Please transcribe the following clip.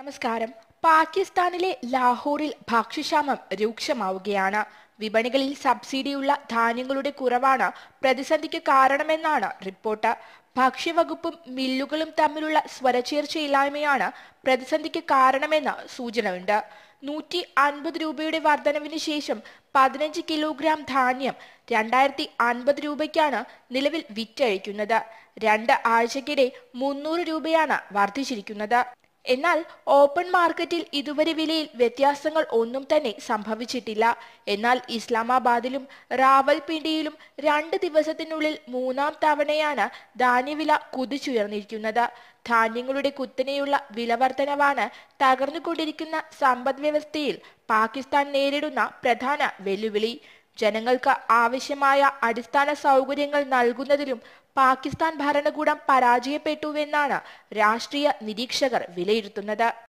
നമസ്കാരം പാകിസ്ഥാനിലെ ലാഹോറിൽ ഭക്ഷ്യക്ഷാമം രൂക്ഷമാവുകയാണ് വിപണികളിൽ സബ്സിഡിയുള്ള ധാന്യങ്ങളുടെ കുറവാണ് പ്രതിസന്ധിക്ക് കാരണമെന്നാണ് റിപ്പോർട്ട് ഭക്ഷ്യവകുപ്പും മില്ലുകളും തമ്മിലുള്ള സ്വരച്ചേർച്ചയില്ലായ്മയാണ് പ്രതിസന്ധിക്ക് കാരണമെന്ന് സൂചനയുണ്ട് നൂറ്റി അൻപത് രൂപയുടെ വർധനവിന് ശേഷം പതിനഞ്ച് കിലോഗ്രാം ധാന്യം രണ്ടായിരത്തി അൻപത് രൂപയ്ക്കാണ് നിലവിൽ വിറ്റഴിക്കുന്നത് രണ്ട് ആഴ്ചക്കിടെ മുന്നൂറ് രൂപയാണ് വർദ്ധിച്ചിരിക്കുന്നത് എന്നാൽ ഓപ്പൺ മാർക്കറ്റിൽ ഇതുവരെ വിലയിൽ വ്യത്യാസങ്ങൾ ഒന്നും തന്നെ സംഭവിച്ചിട്ടില്ല എന്നാൽ ഇസ്ലാമാബാദിലും റാവൽപിണ്ടിയിലും രണ്ട് ദിവസത്തിനുള്ളിൽ മൂന്നാം തവണയാണ് ധാന്യവില കുതിച്ചുയർന്നിരിക്കുന്നത് ധാന്യങ്ങളുടെ കുത്തനെയുള്ള വിലവർധനവാണ് തകർന്നുകൊണ്ടിരിക്കുന്ന സമ്പദ് വ്യവസ്ഥയിൽ പാകിസ്ഥാൻ നേരിടുന്ന പ്രധാന വെല്ലുവിളി ജനങ്ങൾക്ക് ആവശ്യമായ അടിസ്ഥാന സൗകര്യങ്ങൾ നൽകുന്നതിലും പാകിസ്ഥാൻ ഭരണകൂടം പരാജയപ്പെട്ടുവെന്നാണ് രാഷ്ട്രീയ നിരീക്ഷകർ വിലയിരുത്തുന്നത്